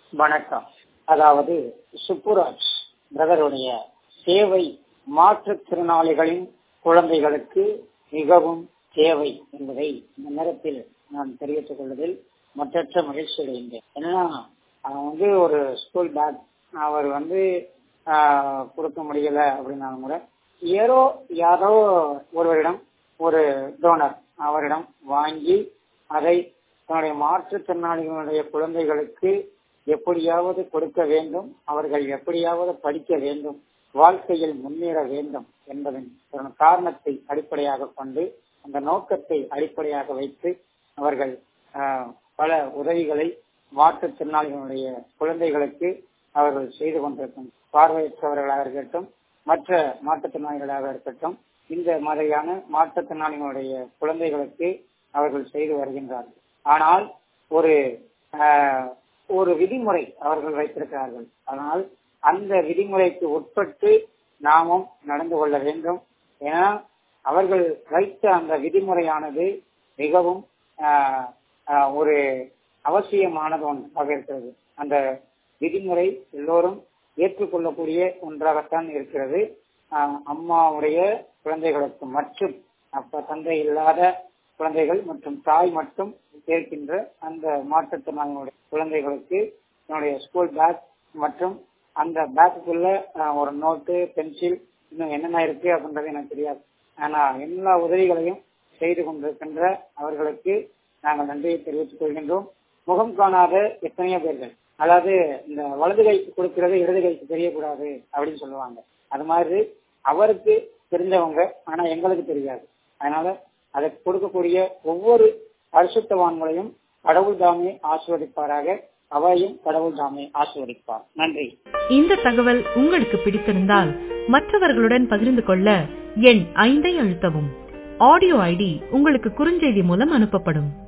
வணக்கம் அதாவது சுப்புராஜ் பிரதருடைய சேவை மாற்றுத்திறனாளிகளின் குழந்தைகளுக்கு மிகவும் தேவை என்பதை இந்த நேரத்தில் நான் தெரிவித்துக் கொள்வதில் மற்றற்ற மகிழ்ச்சி அடைகின்றேன் என்னன்னா அவன் வந்து ஒரு ஸ்கூல் பேக் அவர் வந்து ஆஹ், கொடுக்க முடியல அப்படின்னாலும் கூட ஏதோ யாரோ ஒருவரிடம் ஒரு டோனர் அவரிடம் வாங்கி அதை தன்னுடைய மாற்றுத்திறனாளிகளுடைய குழந்தைகளுக்கு எப்படியாவது கொடுக்க வேண்டும் அவர்கள் எப்படியாவது படிக்க வேண்டும் வாழ்க்கையில் முன்னேற வேண்டும் என்பதன் ஒரு காரணத்தை அடிப்படையாக கொண்டு அந்த நோக்கத்தை அடிப்படையாக வைத்து அவர்கள் ஆஹ், பல உதவிகளை மாற்றுத்திறனாளிகளுடைய குழந்தைகளுக்கு அவர்கள் செய்து கொண்டிருக்கும் பார்வையற்றவர்களாக இருக்கட்டும் மற்ற மாற்றுத்திறனாளிகளாக இருக்கட்டும் இந்த மாதிரியான மாற்றுத்திறனாளிகளுடைய குழந்தைகளுக்கு அவர்கள் செய்து வருகின்றார்கள் ஆனால் ஒரு ஆஹ், ஒரு விதிமுறை அவர்கள் வைத்திருக்கிறார்கள் ஆனால் அந்த விதிமுறைக்கு உட்பட்டு நாமும் நடந்து கொள்ள வேண்டும் ஏன்னா அவர்கள் வைத்த அந்த விதிமுறையானது மிகவும் ஆஹ், ஆஹ், ஒரு அவசியமானது ஒன்றாக இருக்கிறது அந்த விதிமுறை எல்லோரும் ஏற்றுக்கொள்ளக்கூடிய ஒன்றாகத்தான் இருக்கிறது ஆஹ், அம்மாவுடைய குழந்தைகளுக்கு மற்றும் அப்ப தந்தை இல்லாத குழந்தைகள் மற்றும் தாய் மட்டும் சேர்க்கின்ற அந்த மாற்றுத்திறனாளிகளுடைய குழந்தைகளுக்கு என்னுடைய ஸ்கூல் பேக் மற்றும் அந்த பேக்குக்குள்ள ஆஹ், ஒரு நோட்டு பென்சில் இன்னும் என்னென்ன இருக்கு அப்படின்றது எனக்கு தெரியாது ஆனா எல்லா உதவிகளையும் செய்து கொண்டிருக்கின்ற அவர்களுக்கு நாங்கள் நன்றியை தெரிவித்துக் கொள்கின்றோம் முகம் காணாத எத்தனையோ பேர்கள் அதாவது இந்த வலது கைக்கு கொடுக்கிறது இடது கைக்கு தெரியக்கூடாது அப்படின்னு சொல்லுவாங்க அது மாதிரி அவருக்கு தெரிஞ்சவங்க ஆனா எங்களுக்கு தெரியாது அதனால அதை கொடுக்கக்கூடிய ஒவ்வொரு பரிசுத்தவான்களையும் கடவுள் தாமே ஆசிர்வதிப்பாராக அவையும் கடவுள் தாமே ஆசிர்வதிப்பார் நன்றி இந்த தகவல் உங்களுக்கு பிடித்திருந்தால் மற்றவர்களுடன் பகிர்ந்து கொள்ள எண் ஐந்தை அழுத்தவும் ஆடியோ ஐடி உங்களுக்கு குறுஞ்செய்தி மூலம் அனுப்பப்படும்